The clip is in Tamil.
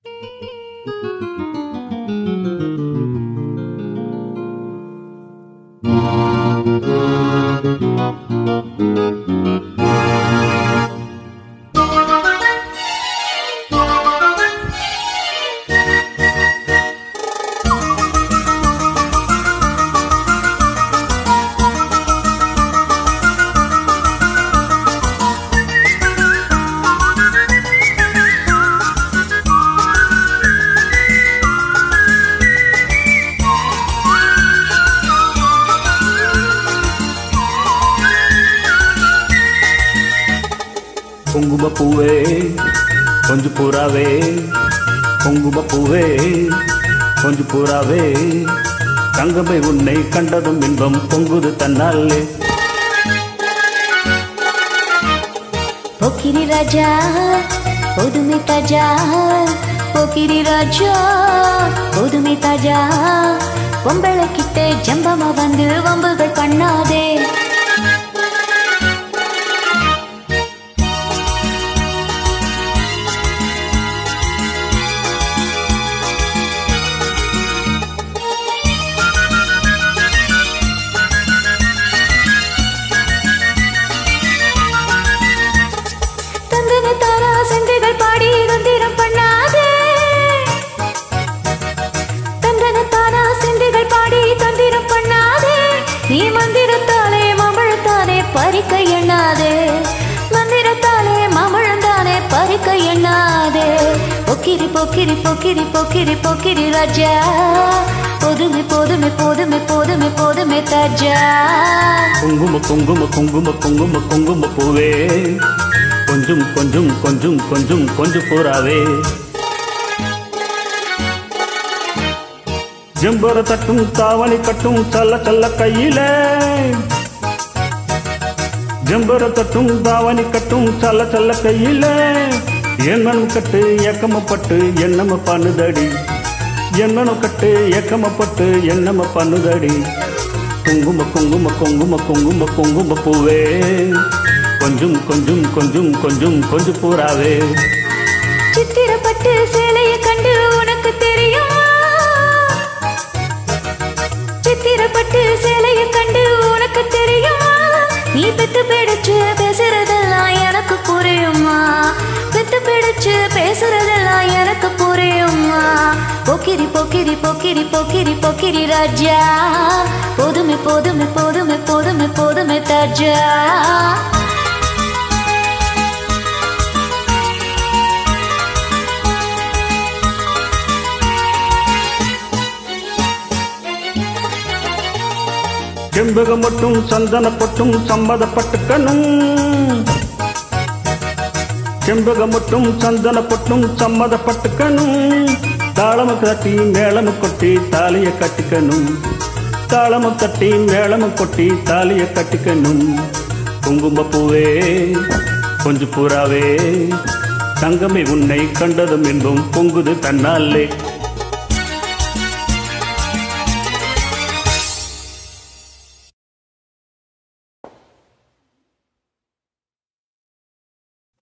குங்கும பூவே கொஞ்சு பூராவே குங்கும பூவே கொஞ்சு பூராவே தங்கமை உன்னை கண்டதும் இன்பம் பொங்குது தன்னாலே போக்கிரி ராஜா புதுமை தாஜா போக்கிரி ராஜா புதுமை தாஜா பொம்பளை கிட்ட ஜம்பமா வந்து வம்புகள் பண்ணாதே தந்தன தாரா செண்டுகள் பாடி தந்திரம் பண்ணாதே தந்தன தாரா செண்டுகள் பாடி தந்திரம் பண்ணாதே நீ மந்திரத்தாலே மமழத்தானே பறிக்க எண்ணாதே மந்திரத்தாலே மமழந்தானே பறிக்க எண்ணாதே பொக்கிரி பொக்கிரி பொக்கிரி பொக்கிரி பொக்கிரி ராஜா போதுமே போதுமே போதுமே போதுமே போதுமே தாஜா குங்கும குங்கும குங்கும குங்கும குங்கும பூவே கொஞ்சம் கொஞ்சம் கொஞ்சம் கொஞ்சம் கொஞ்சு பூராவே ஜம்பர தட்டும் தாவணி கட்டும் சல்ல சல்ல கையில ஜம்பர தட்டும் தாவணி கட்டும் சல்ல சல்ல கையில எண்ணம் கட்டு ஏக்கமப்பட்டு எண்ணம பண்ணுதடி எண்ணம் கட்டு ஏக்கமப்பட்டு எண்ணம பண்ணுதடி குங்கும குங்கும குங்கும குங்கும குங்கும பூவே கொஞ்சம் கொஞ்சம் கொஞ்சம் கொஞ்சம் கொஞ்சம் பூராவே சித்திரப்பட்டு சேலையை கண்டு உனக்கு தெரியுமா சித்திரப்பட்டு சேலையை கண்டு உனக்கு தெரியுமா நீ பெத்து பிடிச்சு பேசுறதெல்லாம் எனக்கு புரியுமா பெத்து பிடிச்சு பேசுறதெல்லாம் எனக்கு புரியுமா போக்கிரி போக்கிரி போக்கிரி போக்கிரி போக்கிரி ராஜா போதுமே போதுமே போதுமே போதுமே போதுமே தாஜா செம்பகம் மட்டும் சந்தன பொட்டும் சம்மதப்பட்டுக்கணும் செம்பகம் மட்டும் சந்தன பொட்டும் சம்மதப்பட்டுக்கணும் தாளம கட்டி மேளம கொட்டி தாலிய கட்டிக்கணும் தாளம கட்டி மேளம கொட்டி தாலிய கட்டிக்கணும் குங்கும பூவே கொஞ்சு பூராவே தங்கமே உன்னை கண்டதும் என்பும் பொங்குது தன்னாலே